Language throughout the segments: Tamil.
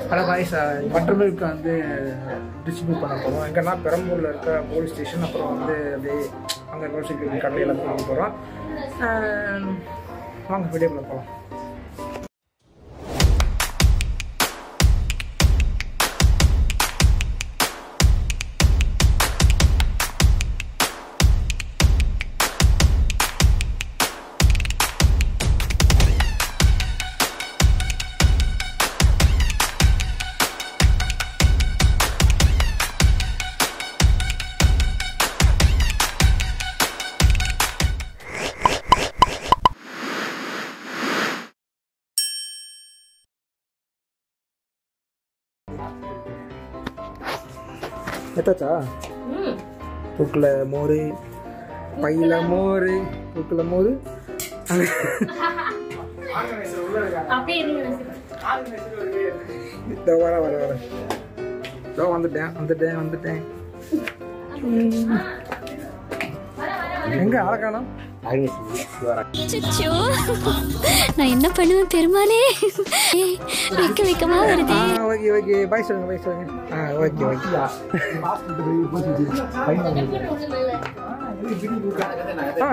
ஹலோ பாய்ஸ் பட்டர் மில்க் வந்து டிஸ்ட்ரிபியூட் பண்ண போகிறோம் எங்கன்னா பெரம்பூரில் இருக்க போலீஸ் ஸ்டேஷன் அப்புறம் வந்து அப்படியே அங்கே ரோசிக்கு கடையில் போக போகிறோம் வாங்க வீடியோக்குள்ள போகலாம் எத்தாச்சா தூக்கில் மோர் பையில் மோர் தூக்கில் மோர் அப்படியே இருங்க இதோ வர வர வர இதோ வந்துட்டேன் வந்துட்டேன் வந்துட்டேன் எங்க ஆளை காணோம் அச்சச்சோ. நான் என்ன பண்ணுவேன் பெருமாளே ஏய், வெக்க வெக்கமா வருதே ஆ ஓகே ஓகே பாய் சொல்லுங்க பாய் சொல்லுங்க ஆ ஓகே ஓகே ஆ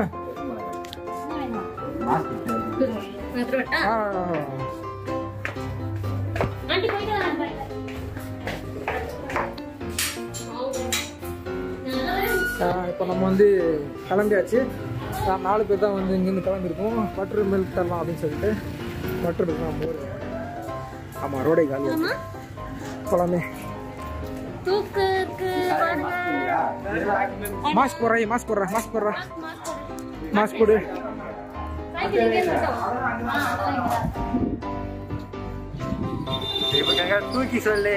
ஆ ஆண்டி போயிட்டு வரேன் இப்போ நம்ம வந்து கிளம்பியாச்சு நான் நாலு பேர் தான் வந்து இங்கேருந்து கிளம்பியிருக்கோம் பட்டர் மில்க் தரலாம் அப்படின்னு சொல்லிட்டு பட்டர் இருக்கலாம் மோர் ஆமாம் ரோடே காலி போலாமே தூக்குக்கு பாருங்க மாஸ்க் போடுறேன் மாஸ்க் போடுறேன் மாஸ்க் போடுறேன் மாஸ்க் போடு இப்போ தூக்கி சொல்லு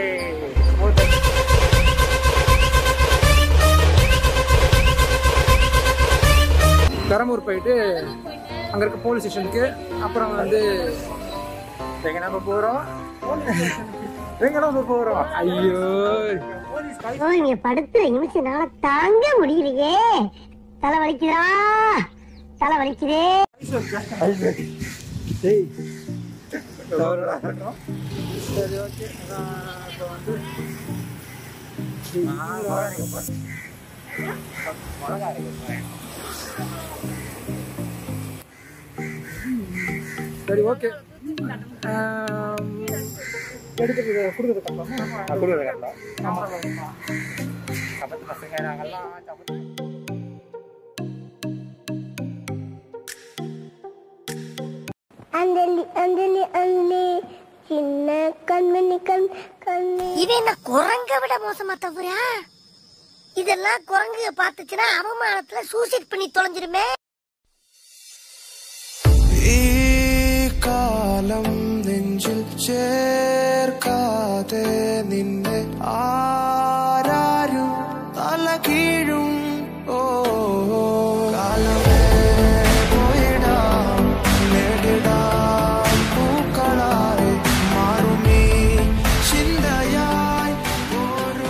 பெரம்பூர் போயிட்டு அங்கே இருக்க போலீஸ் ஸ்டேஷனுக்கு அப்புறம் வந்து எங்க நம்ம போகிறோம் எங்க நம்ம போகிறோம் ஐயோ ஐயோ, இங்க படுத்துற நிமிஷம்னால தாங்க முடியலையே தலை வலிக்குதா தலை வலிக்குதே டேய் சரி ஓகே இப்போ வந்து சரி ஓகே எடுக்கிறது கொடுக்குறது கட்டலாம் கொடுக்குறது கட்டலாம் ஆமாம் சப்பத்து பசங்க நாங்கெல்லாம் சப்பத்து அந்தலி அந்தலி அந்தலி சின்ன கண்மணி கண் கண்ணி இது என்ன குரங்க விட மோசமா தவிரா இதெல்லாம் குரங்கு பார்த்துச்சுன்னா அவமானத்துல சூசைட் பண்ணி தொலைஞ்சிருமே ഈ കാലം നെഞ്ചിൽ ചേർക്കാതെ നിന്നെ ആരാരും തല കീഴും ഓ കാലമേ പോയിടാം നേടിടാം പൂക്കളായി മാറുമീ ചിന്തയായി ഒരു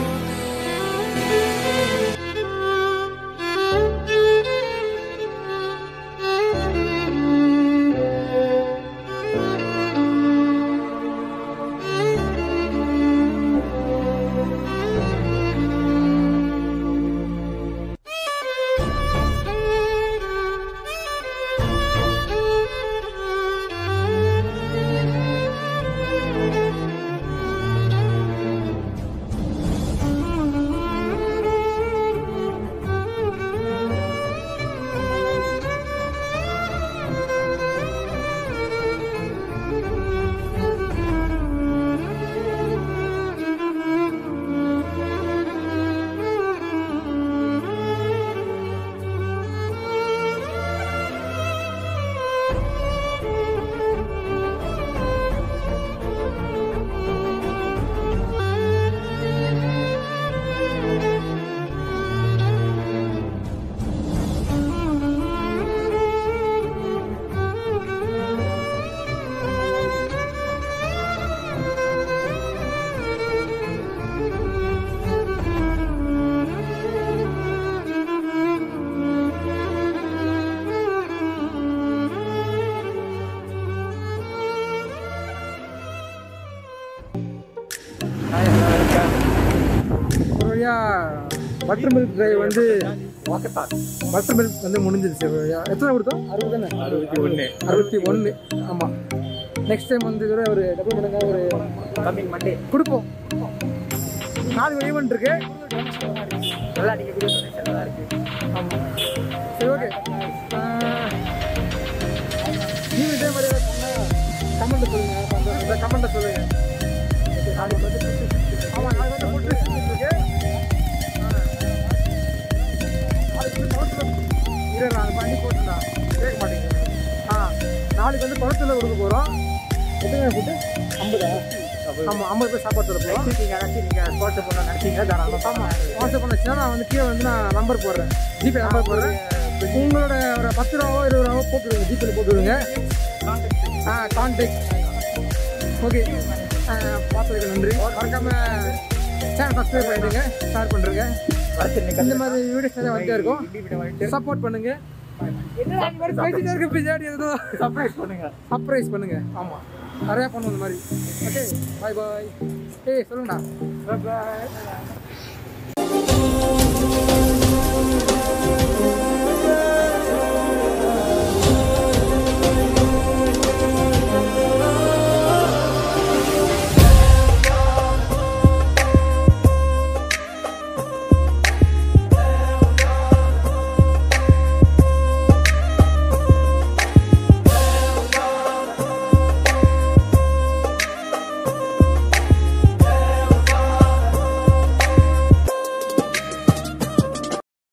பட்டர் மில்க் டிரைவ் வந்து பட்டர் மில்க் வந்து முடிஞ்சிருச்சு எத்தனை கொடுத்தோம் அறுபது தானே அறுபத்தி ஒன்று அறுபத்தி ஒன்று ஆமாம் நெக்ஸ்ட் டைம் வந்து இதோட ஒரு டபுள் மடங்கா ஒரு கம்மிங் மண்டே கொடுப்போம் நாலு ஈவெண்ட் இருக்கு நல்லா நீங்கள் வீடியோ நல்லா இருக்கு ஆமாம் சரி ஓகே நீங்கள் இதே மாதிரி கமெண்ட் சொல்லுங்க இந்த கமெண்ட்டை சொல்லுங்க நாளைக்கு வந்து ஆமாம் நாளைக்கு வந்து ஃபுட் டெஸ்ட் இருக்கு அதுக்கு பழத்தில் இரு நான் பண்ணி போட்டுருந்தா கேட்க மாட்டேங்க ஆ நாளைக்கு வந்து பழத்தில் கொடுக்க போகிறோம் எத்தனை ஃபுட்டு ஐம்பதா ஆமாம் ஐம்பது பேர் சாப்பாடு தர போகிறோம் நீங்கள் நினச்சி நீங்கள் ஸ்பாட்டு பண்ண நினச்சிங்க தாராளமாக ஆமாம் வாட்ஸ்அப் பண்ணுச்சுன்னா நான் வந்து கீழே வந்து நான் நம்பர் போடுறேன் ஜிபே நம்பர் போடுறேன் உங்களோட ஒரு பத்து ரூபாவோ இருபது ரூபாவோ போட்டுவிடுங்க ஜிபேல போட்டுவிடுங்க ஆ கான்டாக்ட் ஓகே பார்த்ததுக்கு நன்றி மறக்காம சேனல் சப்ஸ்கிரைப் பண்ணிடுங்க ஷேர் பண்ணுறேங்க இந்த மாதிரி வீடியோஸ் நிறைய வந்துட்டே இருக்கும் சப்போர்ட் பண்ணுங்க என்ன இந்த மாதிரி பேசிட்டே இருக்கு பின்னாடி ஏதோ சர்ப்ரைஸ் பண்ணுங்க சர்ப்ரைஸ் பண்ணுங்க ஆமாம் நிறையா பண்ணுவோம் இந்த மாதிரி ஓகே பாய் பாய் ஏய் சொல்லுங்கண்ணா Bye bye.